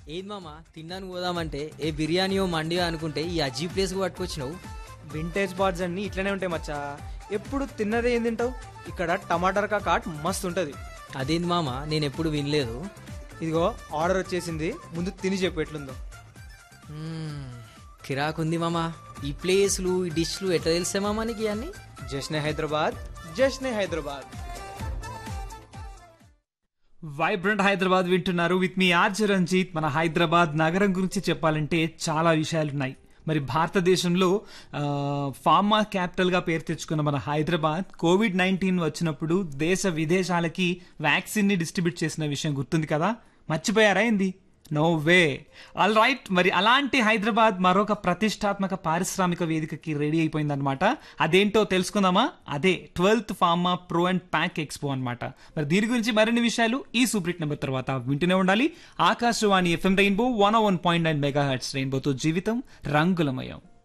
ఏది మామ తిన్నాను పోదామంటే ఏ బిర్యానీయో మండియో అనుకుంటే ఈ అజీ ప్లేస్కి పట్టుకొచ్చినావు వింటేజ్ బార్డ్స్ అన్ని ఇట్లనే ఉంటాయి మచ్చా ఎప్పుడు తిన్నదే ఏం తింటావు ఇక్కడ టమాటర్ కాట్ మస్తు ఉంటుంది అదేంది మామ నేను ఎప్పుడు వినలేదు ఇదిగో ఆర్డర్ వచ్చేసింది ముందు తిని చెప్పు ఎట్లుందో మ్మ్, కిరాకుంది మామ ఈ ప్లేస్లు ఈ డిష్లు ఎట్లా తెలిసే మామ నీకు ఇవన్నీ జశ్నే హైదరాబాద్ జశ్నే హైదరాబాద్ వైబ్రెంట్ హైదరాబాద్ వింటున్నారు విత్ మీ ఆర్జ రంజిత్ మన హైదరాబాద్ నగరం గురించి చెప్పాలంటే చాలా విషయాలున్నాయి మరి భారతదేశంలో ఆ, ఫార్మా క్యాపిటల్ గా పేరు తెచ్చుకున్న మన హైదరాబాద్ కోవిడ్ నైన్టీన్ వచ్చినప్పుడు దేశ విదేశాలకి వ్యాక్సిన్ ని డిస్ట్రిబ్యూట్ చేసిన విషయం గుర్తుంది కదా మర్చిపోయారా ఏంది నో వే ఆల్ రైట్ మరి అలాంటి హైదరాబాద్ మరొక ప్రతిష్టాత్మక పారిశ్రామిక వేదికకి రెడీ అయిపోయిందనమాట అదేంటో తెలుసుకుందామా అదే twelfth pharma pro and pack expo అన్నమాట మరి దీని గురించి మరిన్ని విషయాలు ఈ సూప్రిట్ నెంబర్ తర్వాత వింటూనే ఉండాలి Akashvani FM rainbow one one point nine mega hits రెయిన్బోతో జీవితం రంగులమయం